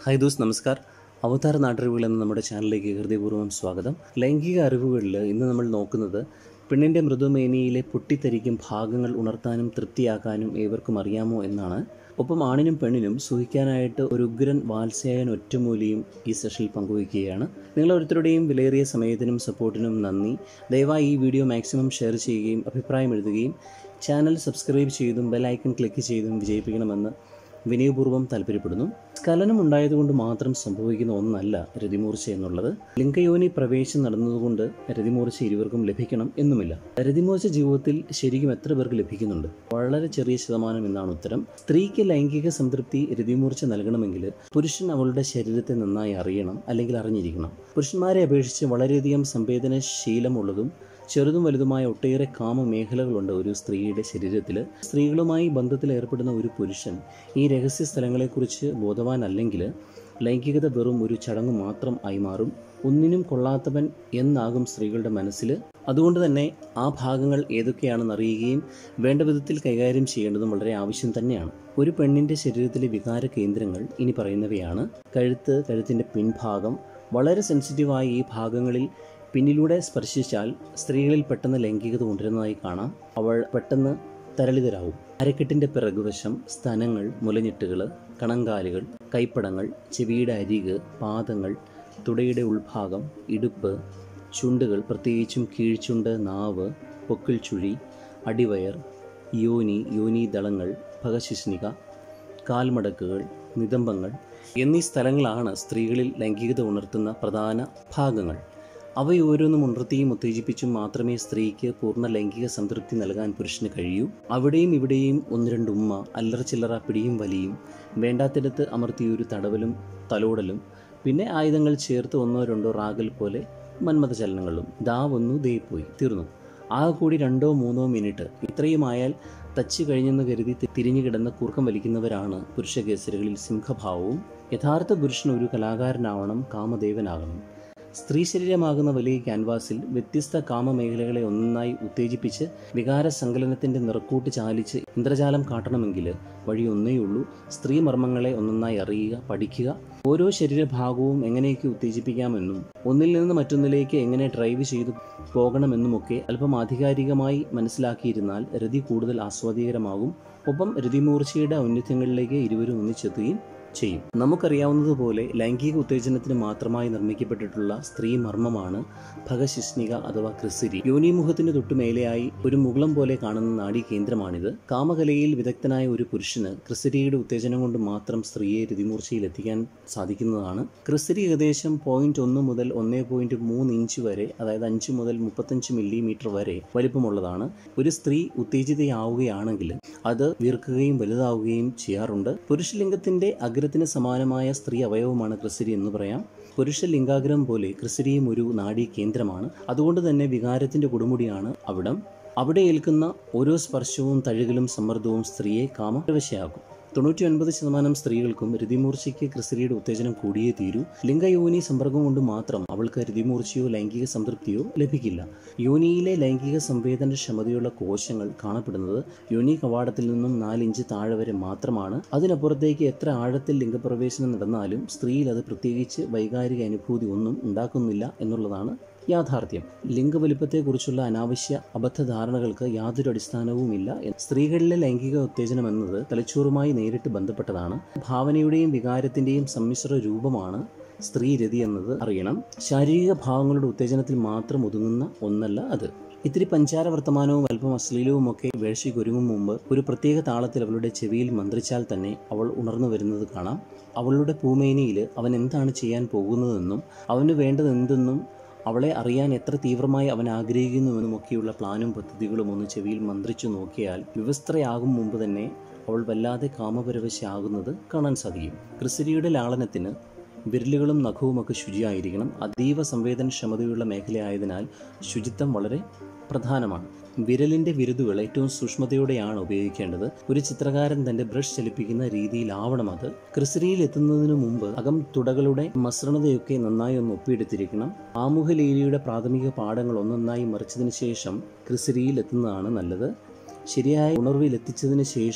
hi those നമസ്കാർ അവതാര നാട്ടറിവുകൾ എന്ന നമ്മുടെ ചാനലിലേക്ക് ഹൃദയപൂർവ്വം സ്വാഗതം ലൈംഗിക അറിവുകളിൽ ഇന്ന് നമ്മൾ നോക്കുന്നത് പെണ്ണിൻ്റെ മൃദുമേനിയിലെ പൊട്ടിത്തെറിക്കും ഭാഗങ്ങൾ ഉണർത്താനും തൃപ്തിയാക്കാനും ഏവർക്കും അറിയാമോ എന്നാണ് ഒപ്പം ആണിനും പെണ്ണിനും സുഖിക്കാനായിട്ട് ഒരു ഉഗ്രൻ വാത്സ്യായൻ ഒറ്റമൂലിയും ഈ സെഷനിൽ പങ്കുവയ്ക്കുകയാണ് നിങ്ങൾ ഓരോരുത്തരുടെയും വിലയേറിയ സമയത്തിനും സപ്പോർട്ടിനും നന്ദി ദയവായി ഈ വീഡിയോ മാക്സിമം ഷെയർ ചെയ്യുകയും അഭിപ്രായം എഴുതുകയും ചാനൽ സബ്സ്ക്രൈബ് ചെയ്തും ബെലൈക്കൺ ക്ലിക്ക് ചെയ്തും വിജയിപ്പിക്കണമെന്ന് വിനയപൂർവ്വം താല്പര്യപ്പെടുന്നു സ്ഖലനം ഉണ്ടായതുകൊണ്ട് മാത്രം സംഭവിക്കുന്ന ഒന്നല്ല രതിമൂർച്ച എന്നുള്ളത് ലിംഗയോനി പ്രവേശം നടന്നതുകൊണ്ട് രതിമൂർച്ച ഇരുവർക്കും ലഭിക്കണം എന്നുമില്ല രതിമൂർച്ച ജീവിതത്തിൽ ശരിക്കും എത്ര പേർക്ക് ലഭിക്കുന്നുണ്ട് വളരെ ചെറിയ ശതമാനം എന്നാണ് ഉത്തരം സ്ത്രീക്ക് ലൈംഗിക സംതൃപ്തി രതിമൂർച്ച നൽകണമെങ്കിൽ പുരുഷൻ അവളുടെ ശരീരത്തെ നന്നായി അറിയണം അല്ലെങ്കിൽ അറിഞ്ഞിരിക്കണം പുരുഷന്മാരെ അപേക്ഷിച്ച് വളരെയധികം സംവേദനശീലമുള്ളതും ചെറുതും വലുതുമായ ഒട്ടേറെ കാമ മേഖലകളുണ്ട് ഒരു സ്ത്രീയുടെ ശരീരത്തിൽ സ്ത്രീകളുമായി ബന്ധത്തിൽ ഏർപ്പെടുന്ന ഒരു പുരുഷൻ ഈ രഹസ്യ സ്ഥലങ്ങളെക്കുറിച്ച് ബോധവാനല്ലെങ്കിൽ ലൈംഗികത വെറും ഒരു ചടങ്ങ് മാത്രം ആയി മാറും ഒന്നിനും കൊള്ളാത്തവൻ എന്നാകും സ്ത്രീകളുടെ മനസ്സിൽ അതുകൊണ്ട് തന്നെ ആ ഭാഗങ്ങൾ ഏതൊക്കെയാണെന്ന് അറിയുകയും വേണ്ട വിധത്തിൽ കൈകാര്യം ചെയ്യേണ്ടതും വളരെ ആവശ്യം തന്നെയാണ് ഒരു പെണ്ണിൻ്റെ ശരീരത്തിലെ വികാര കേന്ദ്രങ്ങൾ ഇനി പറയുന്നവയാണ് കഴുത്ത് കഴുത്തിൻ്റെ പിൻഭാഗം വളരെ സെൻസിറ്റീവായ ഈ ഭാഗങ്ങളിൽ പിന്നിലൂടെ സ്പർശിച്ചാൽ സ്ത്രീകളിൽ പെട്ടെന്ന് ലൈംഗികത കൊണ്ടുവരുന്നതായി കാണാം അവൾ പെട്ടെന്ന് തരളിതരാവും അരക്കെട്ടിൻ്റെ പിറകുവശം സ്തനങ്ങൾ മുലഞ്ഞിട്ടുകൾ കണങ്കാലുകൾ കൈപ്പടങ്ങൾ ചെവിയുടെ അരിക് പാദങ്ങൾ തുടയുടെ ഉൾഭാഗം ഇടുപ്പ് ചുണ്ടുകൾ പ്രത്യേകിച്ചും കീഴ്ചുണ്ട് നാവ് പൊക്കിൾ ചുഴി അടിവയർ യോനി യോനീദളങ്ങൾ ഭഗശിഷ്ണിക കാൽമടക്കുകൾ നിതംബങ്ങൾ എന്നീ സ്ഥലങ്ങളാണ് സ്ത്രീകളിൽ ലൈംഗികത ഉണർത്തുന്ന പ്രധാന ഭാഗങ്ങൾ അവയോരോന്നും ഉണർത്തിയും ഉത്തേജിപ്പിച്ചും മാത്രമേ സ്ത്രീക്ക് പൂർണ്ണ ലൈംഗിക സംതൃപ്തി നൽകാൻ പുരുഷന് കഴിയൂ അവിടെയും ഇവിടെയും ഒന്ന് രണ്ട് ഉമ്മ അല്ലറ ചില്ലറ പിടിയും വലിയും വേണ്ടാത്തിടത്ത് അമർത്തിയൊരു തടവലും തലോടലും പിന്നെ ആയുധങ്ങൾ ചേർത്ത് ഒന്നോ രണ്ടോ റാഗൽ പോലെ മന്മത ചലനങ്ങളും ദാ വന്നു ദേ പോയി തീർന്നു ആ കൂടി രണ്ടോ മൂന്നോ മിനിറ്റ് ഇത്രയുമായാൽ തച്ച് കഴിഞ്ഞെന്ന് കരുതി തിരിഞ്ഞു കിടന്ന് കൂർക്കം വലിക്കുന്നവരാണ് പുരുഷ കേസരികളിൽ സിംഹഭാവവും യഥാർത്ഥ പുരുഷൻ ഒരു കലാകാരനാവണം കാമദേവനാകണം സ്ത്രീ ശരീരമാകുന്ന വലിയ ക്യാൻവാസിൽ വ്യത്യസ്ത കാമമേഖലകളെ ഒന്നായി ഉത്തേജിപ്പിച്ച് വികാര സങ്കലനത്തിന്റെ നിറക്കൂട്ട് ചാലിച്ച് ഇന്ദ്രജാലം കാട്ടണമെങ്കിൽ വഴി ഒന്നേയുള്ളൂ സ്ത്രീ മർമ്മങ്ങളെ ഒന്നൊന്നായി അറിയുക പഠിക്കുക ഓരോ ശരീരഭാഗവും എങ്ങനെയൊക്കെ ഉത്തേജിപ്പിക്കാമെന്നും ഒന്നിൽ നിന്ന് മറ്റൊന്നിലേക്ക് എങ്ങനെ ഡ്രൈവ് ചെയ്തു പോകണമെന്നുമൊക്കെ അല്പം ആധികാരികമായി മനസ്സിലാക്കിയിരുന്നാൽ രതി കൂടുതൽ ആസ്വാദികരമാകും ഒപ്പം രതിമൂർച്ചയുടെ ഔന്നത്യങ്ങളിലേക്ക് ഇരുവരും ഒന്നിച്ചെത്തുകയും ചെയ്യും നമുക്കറിയാവുന്നതുപോലെ ലൈംഗിക ഉത്തേജനത്തിന് മാത്രമായി നിർമ്മിക്കപ്പെട്ടിട്ടുള്ള സ്ത്രീ മർമ്മമാണ് ഭഗശിഷ്ണിക അഥവാ ക്രിസിരി യോനിമുഖത്തിന് തൊട്ടുമേലെയായി ഒരു മുകുളം പോലെ കാണുന്ന നാഡീ കേന്ദ്രമാണിത് കാമകലയിൽ വിദഗ്ധനായ ഒരു പുരുഷന് ക്രിസിരിയുടെ ഉത്തേജനം കൊണ്ട് മാത്രം സ്ത്രീയെ രതിമൂർച്ചയിൽ എത്തിക്കാൻ സാധിക്കുന്നതാണ് ക്രിസിരി ഏകദേശം പോയിന്റ് ഒന്ന് മുതൽ ഒന്നേ പോയിന്റ് മൂന്ന് ഇഞ്ച് വരെ അതായത് അഞ്ച് മുതൽ മുപ്പത്തഞ്ച് മില്ലിമീറ്റർ വരെ വലിപ്പമുള്ളതാണ് ഒരു സ്ത്രീ ഉത്തേജിതയാവുകയാണെങ്കിൽ അത് വീർക്കുകയും വലുതാവുകയും ചെയ്യാറുണ്ട് പുരുഷലിംഗത്തിന്റെ അഗ്രത്തിന് സമാനമായ സ്ത്രീ അവയവമാണ് ക്രിസിരി എന്ന് പറയാം പുരുഷ ലിംഗാഗ്രം പോലെ ക്രിസിരിയും ഒരു നാഡീ കേന്ദ്രമാണ് അതുകൊണ്ട് തന്നെ വികാരത്തിന്റെ കൊടുമുടിയാണ് അവിടം അവിടെ ഏൽക്കുന്ന ഓരോ സ്പർശവും തഴുകലും സമ്മർദ്ദവും സ്ത്രീയെ കാമവശയാക്കും തൊണ്ണൂറ്റി ഒൻപത് ശതമാനം സ്ത്രീകൾക്കും രതിമൂർച്ചയ്ക്ക് ക്രിസ്ത്രീയുടെ ഉത്തേജനം കൂടിയേ തീരൂ ലിംഗയോനി സമ്പർക്കം കൊണ്ട് മാത്രം അവൾക്ക് രതിമൂർച്ചയോ ലൈംഗിക സംതൃപ്തിയോ ലഭിക്കില്ല യോനിയിലെ ലൈംഗിക സംവേദനക്ഷമതയുള്ള കോശങ്ങൾ കാണപ്പെടുന്നത് യോനി കവാടത്തിൽ നിന്നും നാലിഞ്ച് താഴെ വരെ മാത്രമാണ് അതിനപ്പുറത്തേക്ക് എത്ര ആഴത്തിൽ ലിംഗപ്രവേശനം നടന്നാലും സ്ത്രീയിൽ അത് പ്രത്യേകിച്ച് വൈകാരിക അനുഭൂതി ഒന്നും ഉണ്ടാക്കുന്നില്ല എന്നുള്ളതാണ് യാഥാർത്ഥ്യം ലിംഗവലിപ്പത്തെക്കുറിച്ചുള്ള അനാവശ്യ അബദ്ധധാരണകൾക്ക് യാതൊരു അടിസ്ഥാനവുമില്ല സ്ത്രീകളിലെ ലൈംഗിക ഉത്തേജനം എന്നത് തലച്ചോറുമായി നേരിട്ട് ബന്ധപ്പെട്ടതാണ് ഭാവനയുടെയും വികാരത്തിന്റെയും സമ്മിശ്ര രൂപമാണ് സ്ത്രീ രതി എന്നത് അറിയണം ശാരീരിക ഭാവങ്ങളുടെ ഉത്തേജനത്തിൽ മാത്രം ഒതുങ്ങുന്ന ഒന്നല്ല അത് ഇത്തിരി പഞ്ചാര വർത്തമാനവും അല്പം അശ്ലീലവുമൊക്കെ വേഴ്ചയ്ക്കൊരുങ്ങും മുമ്പ് ഒരു പ്രത്യേക താളത്തിൽ അവളുടെ ചെവിയിൽ മന്ത്രിച്ചാൽ തന്നെ അവൾ ഉണർന്നു വരുന്നത് കാണാം അവളുടെ പൂമേനിയിൽ അവൻ എന്താണ് ചെയ്യാൻ പോകുന്നതെന്നും അവന് വേണ്ടത് എന്തെന്നും അവളെ അറിയാൻ എത്ര തീവ്രമായി അവൻ ആഗ്രഹിക്കുന്നുവെന്നുമൊക്കെയുള്ള പ്ലാനും പദ്ധതികളും ഒന്ന് ചെവിയിൽ മന്ത്രിച്ചു നോക്കിയാൽ വിവസ്ത്രയാകും മുമ്പ് തന്നെ അവൾ വല്ലാതെ കാമപരവശയാകുന്നത് കാണാൻ സാധിക്കും ക്രിസ്തിരിയുടെ ലാളനത്തിന് വിരലുകളും നഖവുമൊക്കെ ശുചിയായിരിക്കണം അതീവ സംവേദനക്ഷമതയുള്ള മേഖലയായതിനാൽ ശുചിത്വം വളരെ പ്രധാനമാണ് വിരലിൻ്റെ വിരുതുകൾ ഏറ്റവും സൂക്ഷ്മതയോടെയാണ് ഉപയോഗിക്കേണ്ടത് ഒരു ചിത്രകാരൻ തന്റെ ബ്രഷ് ചലിപ്പിക്കുന്ന രീതിയിലാവണം അത് ക്രിസരിയിൽ എത്തുന്നതിന് മുമ്പ് അകം തുടകളുടെ മസൃണതയൊക്കെ നന്നായി ഒന്ന് ഒപ്പിയെടുത്തിരിക്കണം ആമുഖലീലിയുടെ പ്രാഥമിക പാഠങ്ങൾ ഒന്നൊന്നായി മറിച്ചതിന് ശേഷം ക്രിസരിയിൽ എത്തുന്നതാണ് നല്ലത് ശരിയായ ഉണർവിൽ എത്തിച്ചതിന് ശേഷം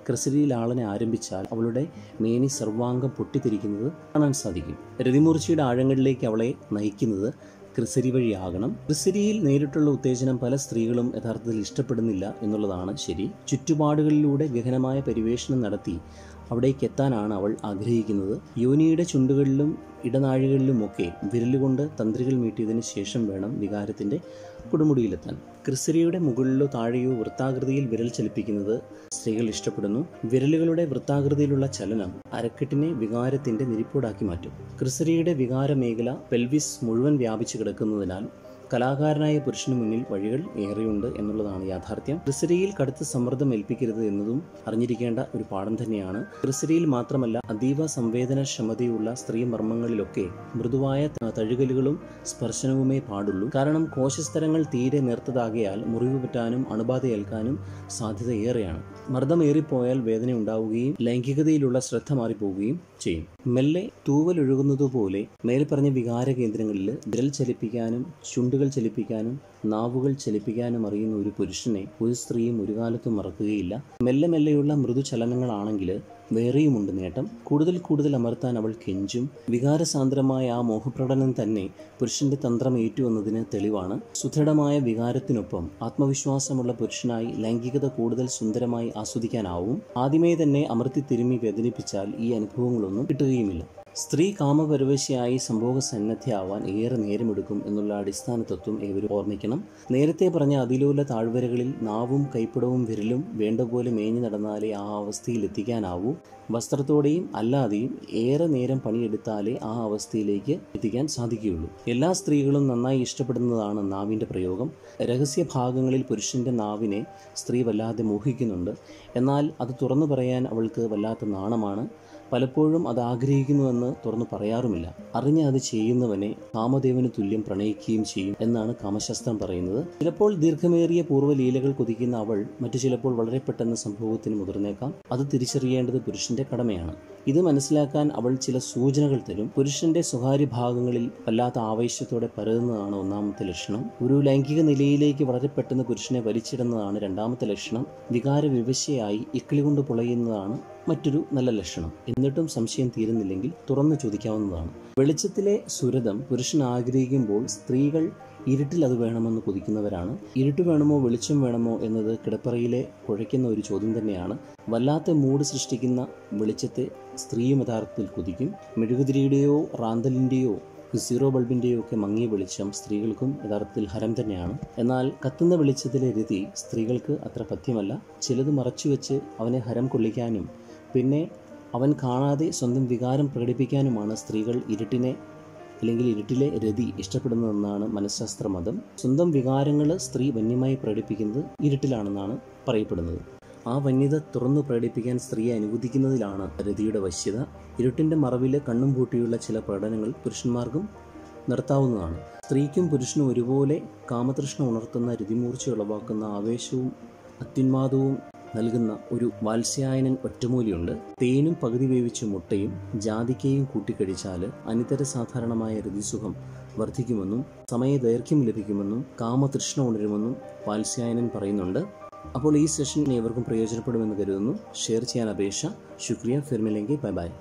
ക്രിസരി ലാളനെ ആരംഭിച്ചാൽ അവളുടെ മേനി സർവാംഗം പൊട്ടിത്തെറിക്കുന്നത് കാണാൻ സാധിക്കും രതിമൂർച്ചയുടെ ആഴങ്ങളിലേക്ക് അവളെ നയിക്കുന്നത് ക്രിസരി വഴിയാകണം ക്രിസരിയിൽ നേരിട്ടുള്ള ഉത്തേജനം പല സ്ത്രീകളും യഥാർത്ഥത്തിൽ ഇഷ്ടപ്പെടുന്നില്ല എന്നുള്ളതാണ് ശരി ചുറ്റുപാടുകളിലൂടെ ഗഹനമായ പരിവേഷണം നടത്തി അവിടേക്ക് എത്താനാണ് അവൾ ആഗ്രഹിക്കുന്നത് യോനിയുടെ ചുണ്ടുകളിലും ഇടനാഴികളിലുമൊക്കെ വിരലുകൊണ്ട് തന്ത്രികൾ മീട്ടിയതിനു ശേഷം വേണം വികാരത്തിന്റെ കൊടുമുടിയിലെത്താൻ ക്രിസരിയുടെ മുകളിലോ താഴെയോ വൃത്താകൃതിയിൽ വിരൽ ചലിപ്പിക്കുന്നത് സ്ത്രീകൾ ഇഷ്ടപ്പെടുന്നു വിരലുകളുടെ വൃത്താകൃതിയിലുള്ള ചലനം അരക്കെട്ടിനെ വികാരത്തിന്റെ നിരിപ്പോടാക്കി മാറ്റും ക്രിസരിയുടെ വികാര മേഖല പെൽവിസ് മുഴുവൻ വ്യാപിച്ചു കിടക്കുന്നതിനാൽ കലാകാരനായ പുരുഷന് മുന്നിൽ വഴികൾ ഏറെയുണ്ട് എന്നുള്ളതാണ് യാഥാർത്ഥ്യം ക്രിസരിയിൽ കടുത്ത സമ്മർദ്ദം ഏൽപ്പിക്കരുത് എന്നതും അറിഞ്ഞിരിക്കേണ്ട ഒരു പാഠം തന്നെയാണ് ക്രിസരിയിൽ മാത്രമല്ല അതീവ സംവേദനക്ഷമതയുള്ള സ്ത്രീ മർമ്മങ്ങളിലൊക്കെ മൃദുവായ ത- തഴുകലുകളും സ്പർശനവുമേ പാടുള്ളൂ കാരണം കോശസ്തരങ്ങൾ തീരെ നേർത്തതാകയാൽ മുറിവ് പറ്റാനും അണുബാധ ഏൽക്കാനും സാധ്യത ഏറെയാണ് മർദ്ദം ഏറിപ്പോയാൽ വേദന ഉണ്ടാവുകയും ലൈംഗികതയിലുള്ള ശ്രദ്ധ മാറിപ്പോവുകയും ചെയ്യും മെല്ലെ തൂവലൊഴുകുന്നതുപോലെ മേൽപ്പറഞ്ഞ വികാര കേന്ദ്രങ്ങളിൽ വിരൽ ചലിപ്പിക്കാനും ചുണ്ടുകൾ ചലിപ്പിക്കാനും നാവുകൾ ചലിപ്പിക്കാനും അറിയുന്ന ഒരു പുരുഷനെ ഒരു സ്ത്രീയും ഒരു കാലത്തും മറക്കുകയില്ല മെല്ലെ മെല്ലെയുള്ള മൃദു ചലനങ്ങളാണെങ്കിൽ വേറെയുമുണ്ട് നേട്ടം കൂടുതൽ കൂടുതൽ അമർത്താൻ അവൾ കെഞ്ചും വികാരസാന്ദ്രമായ ആ മോഹപ്രകടനം തന്നെ പുരുഷന്റെ തന്ത്രം ഏറ്റുവന്നതിന് തെളിവാണ് സുദൃഢമായ വികാരത്തിനൊപ്പം ആത്മവിശ്വാസമുള്ള പുരുഷനായി ലൈംഗികത കൂടുതൽ സുന്ദരമായി ആസ്വദിക്കാനാവും ആദ്യമേ തന്നെ അമർത്തി തിരുമ്മി വേദനിപ്പിച്ചാൽ ഈ അനുഭവങ്ങളൊന്നും കിട്ടുകയുമില്ല സ്ത്രീ കാമപരവശയായി സംഭോഗ സന്നദ്ധയാവാൻ ഏറെ നേരമെടുക്കും എന്നുള്ള അടിസ്ഥാന തത്വം ഏവരും ഓർമ്മിക്കണം നേരത്തെ പറഞ്ഞ അതിലോല താഴ്വരകളിൽ നാവും കൈപ്പടവും വിരലും വേണ്ട പോലെ മേഞ്ഞു നടന്നാലേ ആ അവസ്ഥയിൽ എത്തിക്കാനാവൂ വസ്ത്രത്തോടെയും അല്ലാതെയും ഏറെ നേരം പണിയെടുത്താലേ ആ അവസ്ഥയിലേക്ക് എത്തിക്കാൻ സാധിക്കുകയുള്ളൂ എല്ലാ സ്ത്രീകളും നന്നായി ഇഷ്ടപ്പെടുന്നതാണ് നാവിൻ്റെ പ്രയോഗം രഹസ്യ ഭാഗങ്ങളിൽ പുരുഷന്റെ നാവിനെ സ്ത്രീ വല്ലാതെ മോഹിക്കുന്നുണ്ട് എന്നാൽ അത് തുറന്നു പറയാൻ അവൾക്ക് വല്ലാത്ത നാണമാണ് പലപ്പോഴും അത് ആഗ്രഹിക്കുന്നുവെന്ന് തുറന്നു പറയാറുമില്ല അറിഞ്ഞ് അത് ചെയ്യുന്നവനെ കാമദേവന് തുല്യം പ്രണയിക്കുകയും ചെയ്യും എന്നാണ് കാമശാസ്ത്രം പറയുന്നത് ചിലപ്പോൾ ദീർഘമേറിയ പൂർവ്വലീലകൾ കൊതിക്കുന്ന അവൾ മറ്റു ചിലപ്പോൾ വളരെ പെട്ടെന്ന് സംഭവത്തിന് മുതിർന്നേക്കാം അത് തിരിച്ചറിയേണ്ടത് പുരുഷന്റെ കടമയാണ് ഇത് മനസ്സിലാക്കാൻ അവൾ ചില സൂചനകൾ തരും പുരുഷന്റെ സ്വകാര്യ ഭാഗങ്ങളിൽ വല്ലാത്ത ആവേശത്തോടെ പരതുന്നതാണ് ഒന്നാമത്തെ ലക്ഷണം ഒരു ലൈംഗിക നിലയിലേക്ക് വളരെ പെട്ടെന്ന് പുരുഷനെ വലിച്ചിടുന്നതാണ് രണ്ടാമത്തെ ലക്ഷണം വികാര വിവശയായി ഇക്കിളി കൊണ്ട് പുളയുന്നതാണ് മറ്റൊരു നല്ല ലക്ഷണം എന്നിട്ടും സംശയം തീരുന്നില്ലെങ്കിൽ തുറന്നു ചോദിക്കാവുന്നതാണ് വെളിച്ചത്തിലെ സുരതം പുരുഷൻ ആഗ്രഹിക്കുമ്പോൾ സ്ത്രീകൾ ഇരുട്ടിൽ അത് വേണമെന്ന് കൊതിക്കുന്നവരാണ് ഇരുട്ട് വേണമോ വെളിച്ചം വേണമോ എന്നത് കിടപ്പറയിലെ കുഴയ്ക്കുന്ന ഒരു ചോദ്യം തന്നെയാണ് വല്ലാത്ത മൂഡ് സൃഷ്ടിക്കുന്ന വെളിച്ചത്തെ സ്ത്രീയും യഥാർത്ഥത്തിൽ കൊതിക്കും മെഴുകുതിരിയുടെയോ റാന്തലിൻ്റെയോ സീറോ ബൾബിൻ്റെയോ ഒക്കെ മങ്ങിയ വെളിച്ചം സ്ത്രീകൾക്കും യഥാർത്ഥത്തിൽ ഹരം തന്നെയാണ് എന്നാൽ കത്തുന്ന വെളിച്ചത്തിലെ രതി സ്ത്രീകൾക്ക് അത്ര പഥ്യമല്ല ചിലത് മറച്ചുവെച്ച് അവനെ ഹരം കൊള്ളിക്കാനും പിന്നെ അവൻ കാണാതെ സ്വന്തം വികാരം പ്രകടിപ്പിക്കാനുമാണ് സ്ത്രീകൾ ഇരുട്ടിനെ അല്ലെങ്കിൽ ഇരുട്ടിലെ രതി ഇഷ്ടപ്പെടുന്നതെന്നാണ് മനഃശാസ്ത്ര മതം സ്വന്തം വികാരങ്ങൾ സ്ത്രീ വന്യമായി പ്രകടിപ്പിക്കുന്നത് ഇരുട്ടിലാണെന്നാണ് പറയപ്പെടുന്നത് ആ വന്യത തുറന്നു പ്രകടിപ്പിക്കാൻ സ്ത്രീയെ അനുവദിക്കുന്നതിലാണ് രതിയുടെ വശ്യത ഇരുട്ടിൻ്റെ മറവിൽ കണ്ണും പൂട്ടിയുള്ള ചില പ്രകടനങ്ങൾ പുരുഷന്മാർക്കും നിർത്താവുന്നതാണ് സ്ത്രീക്കും പുരുഷനും ഒരുപോലെ കാമതൃഷ്ണ ഉണർത്തുന്ന രതിമൂർച്ച ഉളവാക്കുന്ന ആവേശവും അത്യുന്മാദവും നൽകുന്ന ഒരു വാത്സ്യായനൻ ഒറ്റമൂലിയുണ്ട് തേനും പകുതി വേവിച്ച മുട്ടയും ജാതിക്കയും കൂട്ടിക്കഴിച്ചാൽ അനിതര സാധാരണമായ രതിസുഖം വർദ്ധിക്കുമെന്നും സമയദൈർഘ്യം ലഭിക്കുമെന്നും കാമതൃഷ്ണ ഉണരുമെന്നും വാത്സ്യായനൻ പറയുന്നുണ്ട് അപ്പോൾ ഈ സെഷൻ ഏവർക്കും പ്രയോജനപ്പെടുമെന്ന് കരുതുന്നു ഷെയർ ചെയ്യാൻ അപേക്ഷ ശുക്രിയ ഫിർമിലെങ്കിൽ ബൈ ബൈ